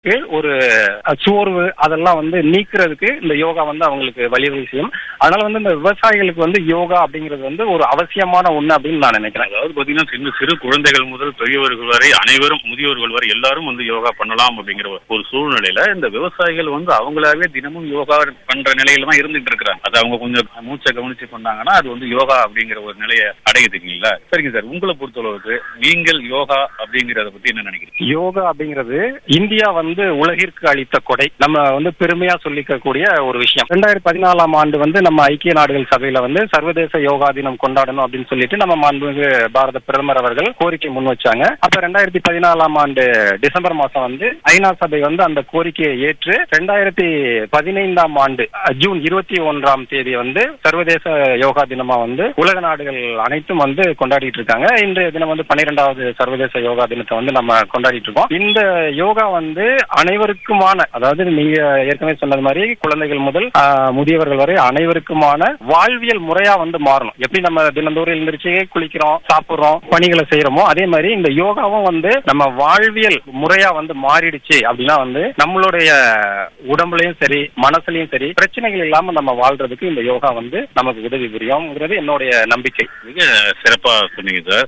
ஒரு அஹ், சோர்வு அதெல்லாம் வந்து நீக்கிறதுக்கு இந்த யோகா வந்து அவங்களுக்கு வழிவகை செய்யும் அதனால வந்து இந்த விவசாயிகளுக்கு வந்து யோகா அப்படிங்கிறது வந்து ஒரு அவசியமான ஒண்ணு அப்படின்னு நான் நினைக்கிறேன் அதாவது பாத்தீங்கன்னா சின்ன சிறு குழந்தைகள் முதல் பெரியவர்கள் வரை அனைவரும் முதியோர்கள் வரை எல்லாரும் வந்து யோகா பண்ணலாம் அப்படிங்கிற ஒரு- ஒரு சூழ்நிலையில இந்த விவசாயிகள் வந்து அவங்களாவே தினமும் யோகா பண்ற நிலையில தான் இருந்துட்டு இருக்கிறாங்க அது அவங்க கொஞ்சம் மூச்சை கவனிச்சு பண்ணாங்கன்னா அது வந்து யோகா அப்படிங்கிற ஒரு நிலையை அடையுது இல்லைங்களா சரிங்க சார் உங்களை பொறுத்தளவுக்கு நீங்கள் யோகா அப்படிங்கறத பத்தி என்ன நினைக்கிறீங்க யோகா அப்படிங்கிறது இந்தியா வந்து உலகிற்கு அளித்த கொடை நம்ம வந்து பெருமையா சொல்லிக்கக்கூடிய ஒரு விஷயம் ரெண்டாயிரத்தி பதினாலாம் ஆண்டு வந்து நம்ம ஐக்கிய நாடுகள் சபையில வந்து சர்வதேச யோகா தினம் கொண்டாடணும் அப்படின்னு சொல்லிட்டு நம்ம மாண்புமிகு பாரத பிரதமர் அவர்கள் கோரிக்கை முன் வச்சாங்க அப்ப ரெண்டாயிரத்தி பதினாலாம் ஆண்டு டிசம்பர் மாசம் வந்து ஐநா சபை வந்து அந்த கோரிக்கையை ஏற்று ரெண்டாயிரத்தி பதினைந்தாம் ஆண்டு அஹ், ஜூன் இருபத்தி ஒன்றாம் தேதி வந்து சர்வதேச யோகா தினமா வந்து உலக நாடுகள் அனைத்தும் வந்து கொண்டாடிட்டு இருக்காங்க இன்றைய தினம் வந்து பன்னிரெண்டாவது சர்வதேச யோகா தினத்தை வந்து நம்ம கொண்டாடிட்டு இருக்கோம் இந்த யோகா வந்து அனைவருக்குமான அதாவது நீங்க ஏற்கனவே சொன்னது மாதிரி குழந்தைகள் முதல் ஆஹ், முதியவர்கள் வரை அனைவருக்குமான வாழ்வியல் முறையா வந்து மாறணும் எப்படி நம்ம தினந்தோறும் எழுந்திரிச்சு குளிக்கிறோம் சாப்பிடுறோம் பணிகளை செய்யறோமோ அதே மாதிரி இந்த யோகாவும் வந்து நம்ம வாழ்வியல் முறையா வந்து மாறிடுச்சு அப்படின்னா வந்து நம்மளுடைய உடம்புலயும் சரி மனசுலயும் சரி பிரச்சனைகள் இல்லாம நம்ம வாழ்றதுக்கு இந்த யோகா வந்து நமக்கு உதவி புரியும்ங்கிறது என்னுடைய நம்பிக்கை மிக சிறப்பா சொன்னீங்க சார்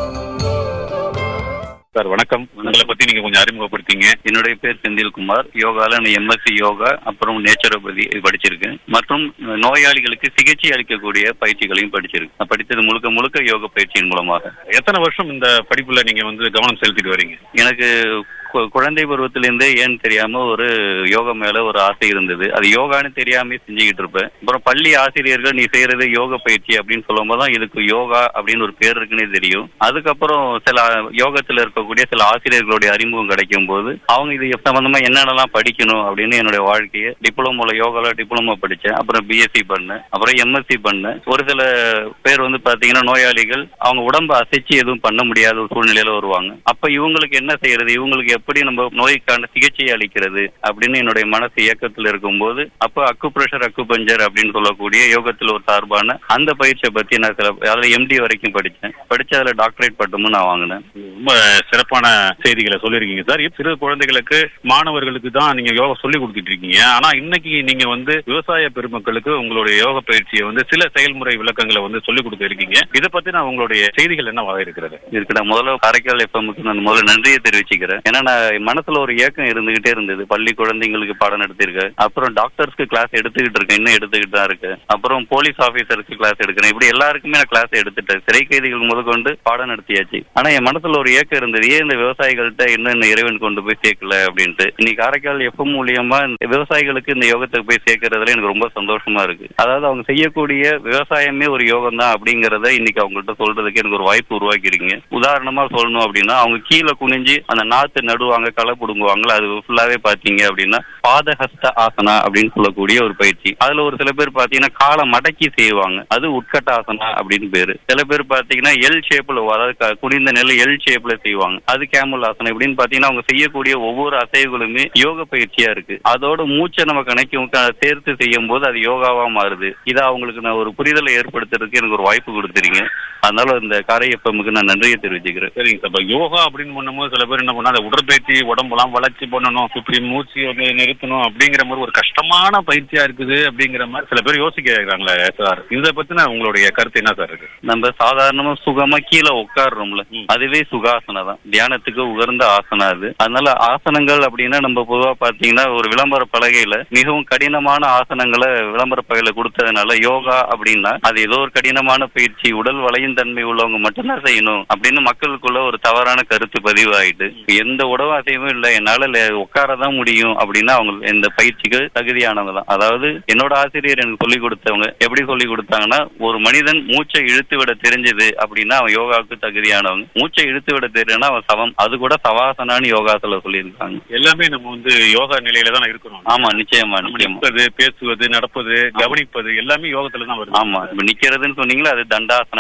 சார் வணக்கம் உங்களை பத்தி நீங்க கொஞ்சம் அறிமுகப்படுத்திங்க என்னுடைய பேர் செந்தில்குமார் யோகால நான் எம்எஸ்சி யோகா அப்புறம் நேச்சுரோபதி படிச்சிருக்கேன் மற்றும் நோயாளிகளுக்கு சிகிச்சை அளிக்கக்கூடிய பயிற்சிகளையும் படிச்சிருக்கேன் நான் படித்தது முழுக்க முழுக்க யோக பயிற்சியின் மூலமாக எத்தனை வருஷம் இந்த படிப்புல நீங்க வந்து கவனம் செலுத்திட்டு வரீங்க எனக்கு கு- குழந்தை பருவத்திலேருந்தே ஏன்னு தெரியாம ஒரு யோகா மேல ஒரு ஆசை இருந்தது அது யோகான்னு தெரியாம செஞ்சுக்கிட்டு இருப்பேன் அப்புறம் பள்ளி ஆசிரியர்கள் நீ செய்யறது யோக பயிற்சி அப்படின்னு சொல்லும் தான் இதுக்கு யோகா அப்படின்னு ஒரு பேர் இருக்குன்னே தெரியும் அதுக்கப்புறம் சில யோகத்துல இருக்கக்கூடிய சில ஆசிரியர்களுடைய அறிமுகம் கிடைக்கும் போது அவங்க இது சம்பந்தமா என்னென்னலாம் படிக்கணும் அப்படின்னு என்னுடைய வாழ்க்கையை டிப்ளமோல யோகால டிப்ளமோ படிச்சேன் அப்புறம் பிஎஸ்சி பண்ணேன் அப்புறம் எம்எஸ்சி பண்ணேன் ஒரு சில பேர் வந்து பாத்தீங்கன்னா நோயாளிகள் அவங்க உடம்ப அசைச்சு எதுவும் பண்ண முடியாத ஒரு சூழ்நிலையில வருவாங்க அப்ப இவங்களுக்கு என்ன செய்யறது இவங்களுக்கு எப்படி நம்ம நோய்க்கான சிகிச்சை அளிக்கிறது அப்படின்னு என்னுடைய மனசு இயக்கத்தில் இருக்கும்போது அப்ப அக்கு பிரஷர் அக்கு பஞ்சர் அப்படின்னு சொல்லக்கூடிய யோகத்தில் ஒரு சார்பான அந்த பயிற்சியை பத்தி நான் சில அதுல எம்டி வரைக்கும் படிச்சேன் படிச்சு அதுல டாக்டரேட் பட்டமும் நான் வாங்கினேன் ரொம்ப சிறப்பான செய்திகளை சொல்லியிருக்கீங்க சார் இப்ப சிறு குழந்தைகளுக்கு மாணவர்களுக்கு தான் நீங்க யோகா சொல்லி கொடுத்துட்டு இருக்கீங்க ஆனா இன்னைக்கு நீங்க வந்து விவசாய பெருமக்களுக்கு உங்களுடைய யோக பயிற்சியை வந்து சில செயல்முறை விளக்கங்களை வந்து சொல்லி கொடுத்து இருக்கீங்க இதை பத்தி நான் உங்களுடைய செய்திகள் என்னவாக இருக்கிறது இதுக்கு நான் முதல்ல காரைக்கால் எஃப்எம்க்கு நான் முதல்ல நன்றியை தெரிவிச்சுக்கிறேன் ஏன்னா நான் மனசுல ஒரு ஏக்கம் இருந்துகிட்டே இருந்தது பள்ளி குழந்தைங்களுக்கு பாடம் நடத்திருக்கேன் அப்புறம் டாக்டர்ஸ்க்கு கிளாஸ் எடுத்துக்கிட்டு இருக்கேன் இன்னும் எடுத்துக்கிட்டு தான் இருக்கேன் அப்புறம் போலீஸ் ஆபீசருக்கு கிளாஸ் எடுக்கிறேன் இப்படி எல்லாருக்குமே நான் கிளாஸ் எடுத்துட்டேன் சிறை கைதிகள் முதற்கொண்டு பாடம் நடத்தியாச்சு ஆனா என் மனசுல ஒரு ஏக்கம் இருந்தது ஏன் இந்த விவசாயிகள்கிட்ட இன்னும் இந்த இறைவன் கொண்டு போய் சேர்க்கல அப்படின்ட்டு இன்னைக்கு காரைக்கால் எஃப்எம் மூலியமா இந்த விவசாயிகளுக்கு இந்த யோகத்தை போய் சேர்க்கறதுல எனக்கு ரொம்ப சந்தோஷமா இருக்கு அதாவது அவங்க செய்யக்கூடிய விவசாயமே ஒரு யோகம் தான் அப்படிங்கறத இன்னைக்கு அவங்கள்ட்ட சொல்றதுக்கு எனக்கு ஒரு வாய்ப்பு உருவாக்கி இருக்கீங்க உதாரணமா சொல்லணும் அப்படின்னா அவங்க கீழே குனிஞ்சு அந்த நாத்து நடுவாங்க களை புடுங்குவாங்களா அது ஃபுல்லாவே பாத்தீங்க அப்படின்னா பாதஹஸ்த ஆசனா அப்படின்னு சொல்லக்கூடிய ஒரு பயிற்சி அதுல ஒரு சில பேர் பாத்தீங்கன்னா காலை மடக்கி செய்வாங்க அது உட்கட்ட ஆசனா அப்படின்னு பேரு சில பேர் பாத்தீங்கன்னா எல் ஷேப்ல அதாவது க- குனிந்த நிலை எல் ஷேப்ல செய்வாங்க அது கேமல் ஆசனம் இப்படின்னு பாத்தீங்கன்னா அவங்க செய்யக்கூடிய ஒவ்வொரு அசைவுகளுமே யோக பயிற்சியா இருக்கு அதோட மூச்சை நம்ம கணக்கும் க- சேர்த்து செய்யும் போது அது யோகாவா மாறுது இதை அவங்களுக்கு நான் ஒரு புரிதலை ஏற்படுத்துறதுக்கு எனக்கு ஒரு வாய்ப்பு கொடுத்துறீங்க அதனால இந்த காரை எஃப்எம்க்கு நான் நன்றியை தெரிவிச்சுக்கிறேன் சரிங்க சார் இப்ப யோகா அப்படின்னு பண்ணும்போது சில பேர் என்ன பண்ணா அந்த உடற்பயிற்சி உடம்பெல்லாம் வளர்ச்சி பண்ணணும் இப்படி மூச்சு வந்து நிறுத்தணும் அப்படிங்கிற மாதிரி ஒரு கஷ்டமான பயிற்சியா இருக்குது அப்படிங்கிற மாதிரி சில பேர் யோசிக்கிறாங்களே சார் இதை பத்தின உங்களுடைய கருத்து என்ன சார் இருக்கு நம்ம சாதாரணமா சுகமா கீழே உட்காடுறோம்ல ம். அதுவே சுகாசனம் தான் தியானத்துக்கு உகர்ந்த ஆசனம் அது அதனால ஆசனங்கள் அப்படின்னா நம்ம பொதுவா பாத்தீங்கன்னா ஒரு விளம்பர பலகையில மிகவும் கடினமான ஆசனங்களை விளம்பர பலகையில கொடுத்ததுனால யோகா அப்படின்னா அது ஏதோ ஒரு கடினமான பயிற்சி உடல் வளையும் தன்மை உள்ளவங்க மட்டும்தான் செய்யணும் அப்படின்னு மக்களுக்குள்ள ஒரு தவறான கருத்து பதிவாயிட்டு எந்த உடவு அசைவும் இல்லை என்னால உட்காரதான் முடியும் அப்படின்னா அவங்க இந்த பயிற்சிக்கு தகுதியானவங்க தான் அதாவது என்னோட ஆசிரியர் எனக்கு சொல்லி கொடுத்தவங்க எப்படி சொல்லி கொடுத்தாங்கன்னா ஒரு மனிதன் மூச்சை இழுத்து விட தெரிஞ்சது அப்படின்னா அவன் யோகாவுக்கு தகுதியானவங்க மூச்சை இழுத்து விட தெரியலன்னா அவன் சவம் அது கூட சவாசனான்னு யோகாத்துல சொல்லியிருக்காங்க எல்லாமே நம்ம வந்து யோகா நிலையில தான் இருக்கிறோம் ஆமா நிச்சயமா நம்ம நிச்சயமா நிற்பது பேசுவது நடப்பது கவனிப்பது எல்லாமே யோகத்துல தான் வருது ஆமா இப்ப நிக்கிறதுன்னு சொன்னீங்களா அது தண்டாசனான்னு சொல்லுவாங்க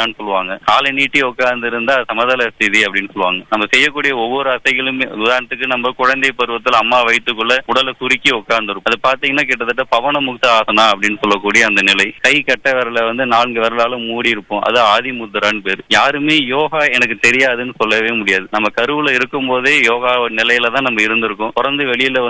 சொல்லுவாங்க காலை நீட்டி உட்கார்ந்து இருந்தா சமதள ஸ்திதி அப்படின்னு சொல்லுவாங்க நம்ம செய்யக்கூடிய ஒவ்வொரு அசைகளுமே உதாரணத்துக்கு நம்ம குழந்தை பருவத்தில் அம்மா வயிற்றுக்குள்ள உடலை சுருக்கி உட்கார்ந்துரும் அது பாத்தீங்கன்னா கிட்டத்தட்ட பவன முக்த ஆசனா அப்படின்னு சொல்லக்கூடிய அந்த நிலை கை கட்ட விரல வந்து நான்கு விரலால மூடி இருப்போம் அது ஆதி முத்ரான்னு பேர் யாருமே யோகா எனக்கு தெரியாதுன்னு சொல்லவே முடியாது நம்ம கருவுல இருக்கும் போதே யோகா நிலையில தான் நம்ம இருந்திருக்கோம் பிறந்து வெளியில வந்து